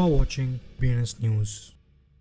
are watching BNS News.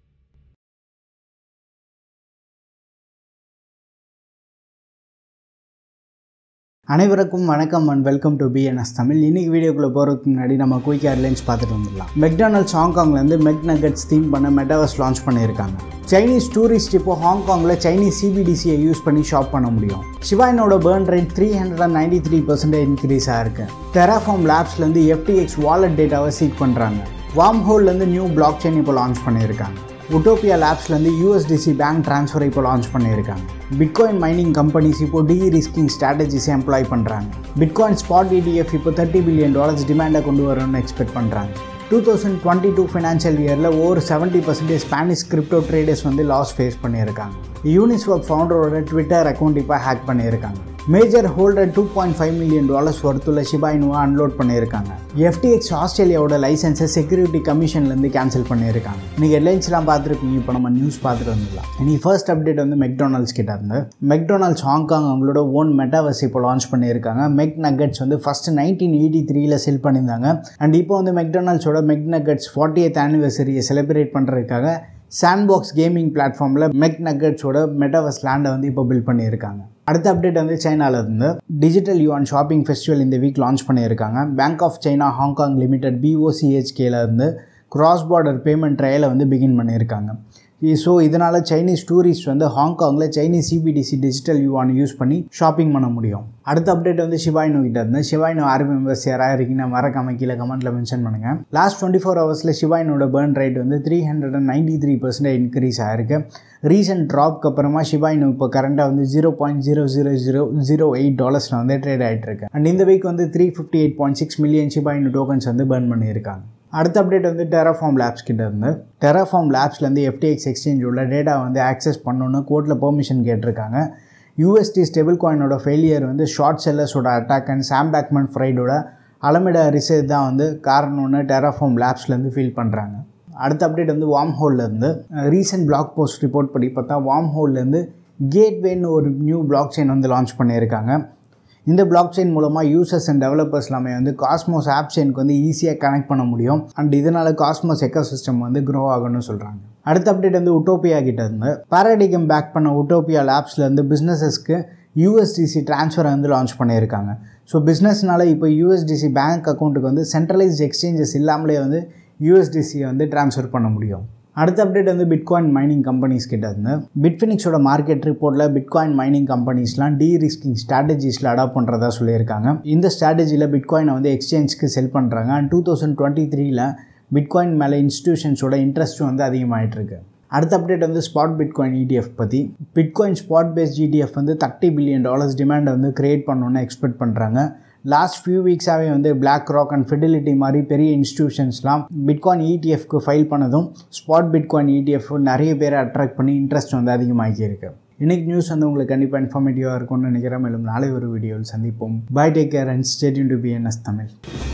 அனைவருக்கும் வணக்கம் and welcome to BNS Tamil இன்னைக்கு வீடியோக்குள்ளே போகிறதுக்கு முன்னாடி நம்ம குயிக் ஏர்லைன்ஸ் பார்த்துட்டு வந்துடலாம் மெக்டானல்ட்ஸ் ஹாங்காங்லேருந்து மெக் நகட்ஸ் தீம் பண்ண மெட்டாவர்ஸ் லான்ச் பண்ணியிருக்காங்க சைனீஸ் டூரிஸ்ட் இப்போ ஹாங்காங்கில் சைனீஸ் சிபிடிசியை யூஸ் பண்ணி ஷாப் பண்ண முடியும் சிவாயினோட burn rate three hundred and ninety three percentage increase ஆயிருக்கு டெராஃபார்ம் லேப்ஸ்லேருந்து எஃப்டிஎக்ஸ் வாலெட் டேட்டாவை சீக் பண்ணுறாங்க வார்ம் ஹோல்லேருந்து நியூ பிளாக் செயின் இப்போ லான்ச் பண்ணியிருக்காங்க உட்டோப்பியா லேப்ஸ்லேருந்து யூஎஸ்டிசி பேங்க் ட்ரான்ஸ்ஃபர் இப்போ லான்ச் பண்ணியிருக்காங்க பிட்காயின் மைனிங் கம்பெனிஸ் இப்போ டி ரிஸ்கிங் ஸ்ட்ராட்டஜிஸ் எம்ப்ளாய் பண்ணுறாங்க பிட்காயின் ஸ்பாட் இடிஎஃப் இப்போ தேர்ட்டி பில்லியன் டாலர்ஸ் டிமாண்டை கொண்டு வரும்னு எக்ஸ்பெக்ட் பண்ணுறாங்க two thousand twenty two financial இயரில் ஒரு seventy percentage Spanish crypto traders வந்து லாஸ் ஃபேஸ் பண்ணியிருக்காங்க யூனிஸ்வாப் ஃபவுண்டரோட ட்விட்டர் அக்கௌண்ட் இப்போ ஹேக் பண்ணியிருக்காங்க major holder two point five million dollars ஒர்த்துள்ள ஷிபாயினுவை அன்லோட் பண்ணியிருக்காங்க எஃப்டிஎக்ஸ் ஆஸ்திரேலியாவோட லைசன்ஸை செக்யூரிட்டி கமிஷன்லேருந்து கேன்சல் பண்ணியிருக்காங்க நீங்கள் ஹெட்லைன்ஸ்லாம் பார்த்துருப்பீங்க இப்போ நம்ம நியூஸ் பார்த்துட்டு வந்துடலாம் இனி ஃபர்ஸ்ட் அப்டேட் வந்து மெக்டொனால்ட்ஸ் கிட்ட இருந்து மெக்டொனால்ட்ஸ் ஹாங்காங் அவங்களோட ஓன் மெட்டாவர்ஸ் இப்போ லான்ச் பண்ணியிருக்காங்க மெக் நகட்ஸ் வந்து ஃபர்ஸ்ட் நைன்டீன் எயிட்டி த்ரீல செல் பண்ணியிருந்தாங்க அண்ட் இப்போ வந்து மெக்டொனால்ட்ஸோட மெக் நகட்ஸ் ஃபார்ட்டி எய்த் ஆனிவர்சரியை செலிப்ரேட் பண்ணுறதுக்காக சாண்ட்பாக்ஸ் கேமிங் பிளாட்ஃபார்மில் மெக் நகட்ஸோட மெட்டாவர்ஸ் லேண்டை வந்து இப்போ பில்ட் பண்ணியிருக்காங்க அடுத்த அப்டேட் வந்து சைனாவில் இருந்து டிஜிட்டல் யுவான் ஷாப்பிங் ஃபெஸ்டிவல் இந்த வீக் லான்ச் பண்ணியிருக்காங்க bank of China Hong Kong limited பிஓசிஹெச்கேல இருந்து கிராஸ் பார்டர் பேமெண்ட் ட்ரையலை வந்து பிகின் பண்ணியிருக்காங்க ஸோ இதனால் சைனீஸ் டூரிஸ்ட் வந்து ஹாங்காங்கில் Chinese CBDC digital yuan use பண்ணி ஷாப்பிங் பண்ண முடியும் அடுத்த அப்டேட் வந்து சிவாயினு கிட்ட இருந்து சிவாயினு ஆர்மி மெம்பர்ஸ் யாராக இருக்கீங்கன்னா மறக்காம கீழே கமெண்ட்டில் மென்ஷன் பண்ணுங்கள் லாஸ்ட் டுவெண்ட்டி ஃபோர் ஹவர்ஸில் சிவாயினோட பேர்ன் ரேட் வந்து three hundred and ninety three percentage increase ஆயிருக்கு ரீசெண்ட் ட்ராப்க்கு அப்புறமா சிவாயினு இப்போ கரண்ட்டாக வந்து zero point zero zero zero zero eight டாலர்ஸில் வந்து ட்ரேட் ஆகிட்டு இருக்கு அண்ட் இந்த வீக் வந்து three fifty eight point six million Shiba Inu tokens வந்து பேர்ன் பண்ணியிருக்காங்க அடுத்த அப்டேட் வந்து டெராஃபார்ம் லேப்ஸ் கிட்ட இருந்து டெராஃபார்ம் லேப்ஸ்லேருந்து எஃப்டிஎக்ஸ் எக்ஸ்சேஞ்ச் உள்ள டேட்டா வந்து ஆக்சஸ் பண்ணணுன்னு கோர்ட்டில் பெர்மிஷன் கேட்டிருக்காங்க யூஎஸ்டி ஸ்டெபிள் காயினோட ஃபெயிலியர் வந்து ஷார்ட் செல்லர்ஸோட அட்டாக் அண்ட் சாம் பேக்மன் ஃப்ரைடோட அலமிடா ரிசர்ச் தான் வந்து காரணம்னு டெராஃபார்ம் லேப்ஸ்லேருந்து ஃபீல் பண்ணுறாங்க அடுத்த அப்டேட் வந்து வார்ம் ஹோல்லேருந்து ரீசெண்ட் பிளாக் போஸ்ட் ரிப்போர்ட் படி பார்த்தா வார்ம் ஹோல்லேருந்து கேட்வேன்னு ஒரு நியூ பிளாக் செயின் வந்து லான்ச் பண்ணியிருக்காங்க இந்த பிளாக் செயின் மூலமாக யூசர்ஸ் அண்ட் டெவலப்பர்ஸ் எல்லாமே வந்து காஸ்மோஸ் ஆப் செயினுக்கு வந்து ஈஸியாக கனெக்ட் பண்ண முடியும் அண்ட் இதனால் காஸ்மோஸ் எக்கோ சிஸ்டம் வந்து க்ரோ ஆகும்னு சொல்கிறாங்க அடுத்த அப்டேட் வந்து உட்டோப்பியா கிட்ட இருந்து பாராடிகம் பேக் பண்ண உட்டோப்பியா லேப்ஸ்லேருந்து பிஸ்னஸஸ்க்கு யூஎஸ்டிசி ட்ரான்ஸ்ஃபரை வந்து லான்ச் பண்ணியிருக்காங்க ஸோ பிஸ்னஸ்னால இப்போ யூஎஸ்டிசி பேங்க் அக்கௌண்ட்டுக்கு வந்து சென்ட்ரலைஸ்ட் எக்ஸ்சேஞ்சஸ் இல்லாமலே வந்து யூஎஸ்டிசியை வந்து ட்ரான்ஸ்ஃபர் பண்ண முடியும் அடுத்த அப்டேட் வந்து பிட்காயின் மைனிங் கம்பெனிஸ் கிட்ட இருந்து பிட்ஃபினிக்ஸோட மார்க்கெட் ரிப்போர்ட்டில் பிட்காயின் மைனிங் கம்பெனிஸ்லாம் டி ரிஸ்கிங் ஸ்ட்ராட்டஜிஸில் அடாப்ட் பண்ணுறதா சொல்லியிருக்காங்க இந்த ஸ்ட்ராட்டஜியில் பிட்காயினை வந்து எக்ஸ்சேஞ்சுக்கு செல் பண்ணுறாங்க அண்ட் டூ தௌசண்ட் டுவெண்ட்டி த்ரீல பிட்காயின் மேலே இன்ஸ்டியூஷன்ஸோட இன்ட்ரெஸ்ட்டும் வந்து அதிகமாகிட்டு இருக்கு அடுத்த அப்டேட் வந்து ஸ்பாட் பிட்காயின் இடிஎஃப் பற்றி பிட்காயின் ஸ்பாட் பேஸ்ட் இடிஎஃப் வந்து தேர்ட்டி பில்லியன் டாலர்ஸ் டிமாண்டை வந்து க்ரியேட் பண்ணணுன்னு எக்ஸ்பெக்ட் பண்ணுறாங்க லாஸ்ட் ஃபியூ வீக்ஸாகவே வந்து பிளாக் ராக் அண்ட் ஃபிடிலிட்டி மாதிரி பெரிய இன்ஸ்டியூஷன்ஸ்லாம் பிட்காயின் இடிஎஃப்க்கு ஃபைல் பண்ணதும் ஸ்பாட் பிட்காயின் இடிஎஃப் நிறைய பேரை அட்ராக்ட் பண்ணி இன்ட்ரெஸ்ட் வந்து அதிகமாகி இருக்கு இன்றைக்கி நியூஸ் வந்து உங்களுக்கு கண்டிப்பாக இன்ஃபார்மேட்டிவாக இருக்கும்னு நினைக்கிறேன் மேலும் நாளை ஒரு வீடியோவில் சந்திப்போம் bye take care and stay tuned to BNS Tamil